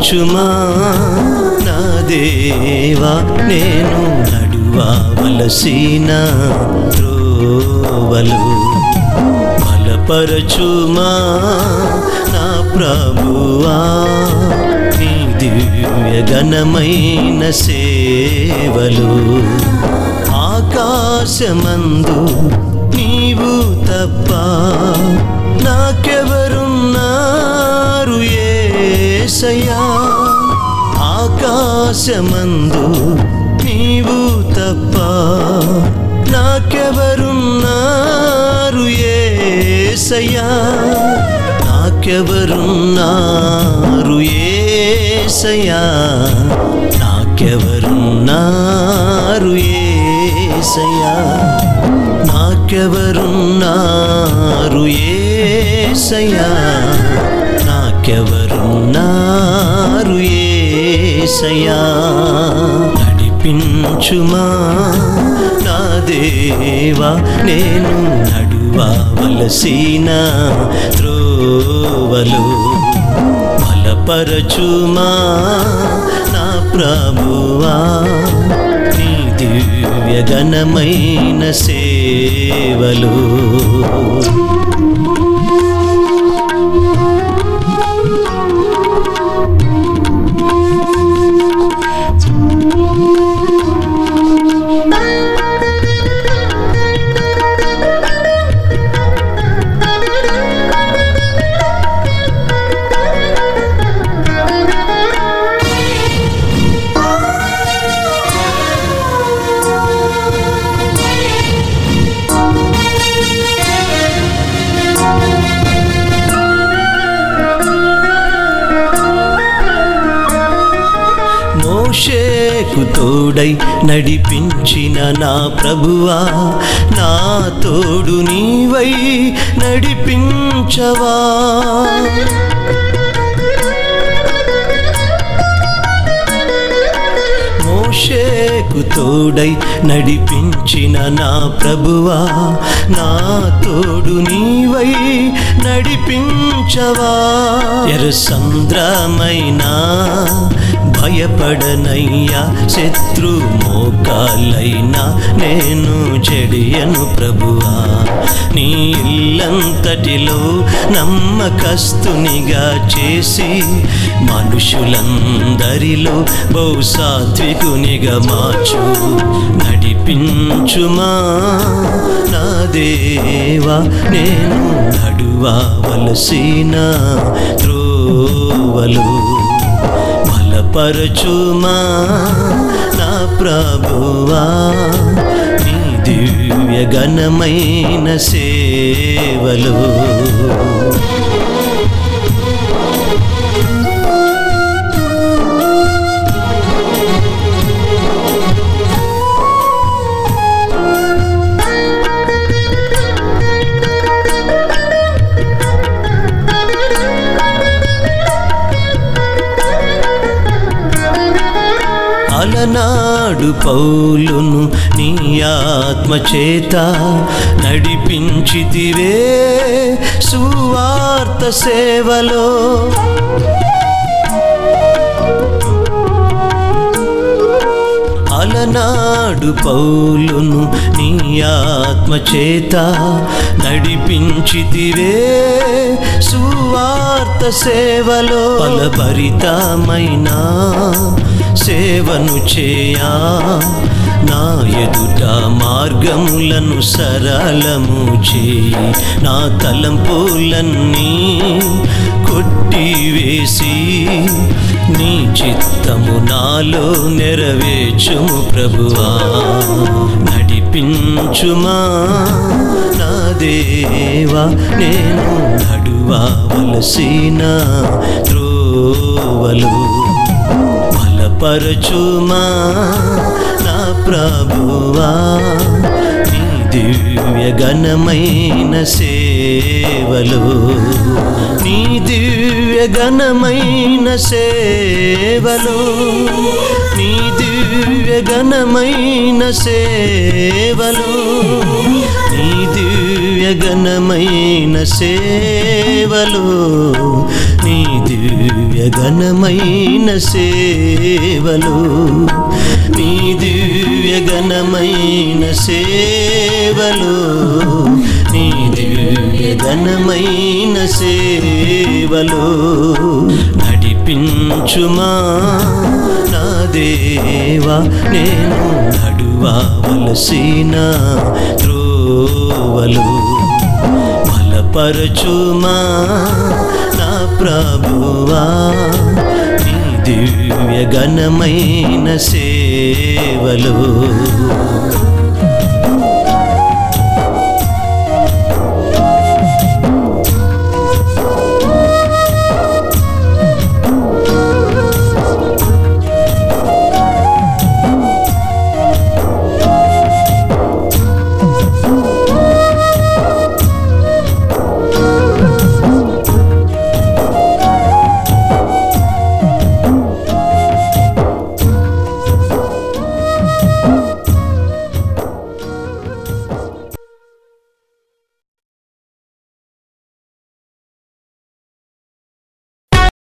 నడిపించుమా నా దేవా నేను నడువవలసిన త్రోవలు బలపరచుమా నా ప్రభువా నీ దివ్యగణమైన సేవలు ఆకాశమందు నీవు తప్ప నాకెవరున్నారు ఏసయ్యా ఆకాశమందు నీవు తప్ప నాకెవరున్నారు ఏసయ్యా నాకెవరున్నారు ఏసయ్యా నాకెవరున్నారు ఏసయ్యా నాకెవరున్నారు ఏసయ్యా నాకెవరున్నారు ఏసయ్యా నడిపించుమా నా దేవా నేను నడువవలసిన త్రోవలు బలపరచుమా నా ప్రభువా నీ దివ్యగణమైన సేవలు మోషేకు తోడై నడిపించిన నా ప్రభువా నా తోడు నీవై నడిపించవా మోషేకు తోడై నడిపించిన నా ప్రభువా నా తోడు నీవై నడిపించవా ఎర సంద్రమైనా భయపడనయ్యా శత్రు మోకాలైనా నేను చెడియను ప్రభువా నీ ఇల్లంతటిలో నమ్మకస్తునిగా చేసి మనుషులందరిలో బహుసాత్వికునిగా మార్చు నడిపించుమా నా దేవా నేను నడువవలసిన త్రోవలు బలపరచుమా నా ప్రభువా నీ దివ్యగణమైన సేవలు అలనాడు పౌలును నీ ఆత్మ చేత నడిపించితివే సువార్త సేవలో అలనాడు పౌలును నీ ఆత్మ చేత నడిపించితివే సువార్త సేవలో ఫలభరితమైన సేవను చేయా నా ఎదుట మార్గములను సరళము చేయి నా తలంపులన్నీ కొట్టివేసి నీ చిత్తము నాలో నెరవేర్చుము ప్రభువా నడిపించుమా నా దేవా నేను నడువవలసిన త్రోవలు బలపరచుమా నా ప్రభువా నీ దివ్యగణమైన సే సేవలు నీ దివ్య ఘనమైన సేవలు నీ దివ్య ఘనమైన సేవలు నీ దివ్య ఘనమైన సేవలు నీ దివ్య ఘనమైన సేవలు నీ దివ్య ఘనమైన సేవలు నీ దివ్య ఘనమైన సేవలు నడిపించుమా నా దేవా నేను నడువవలసిన త్రోవలు బలపరచుమా నా ప్రభువా నీ దివ్య ఘనమైన సేవలు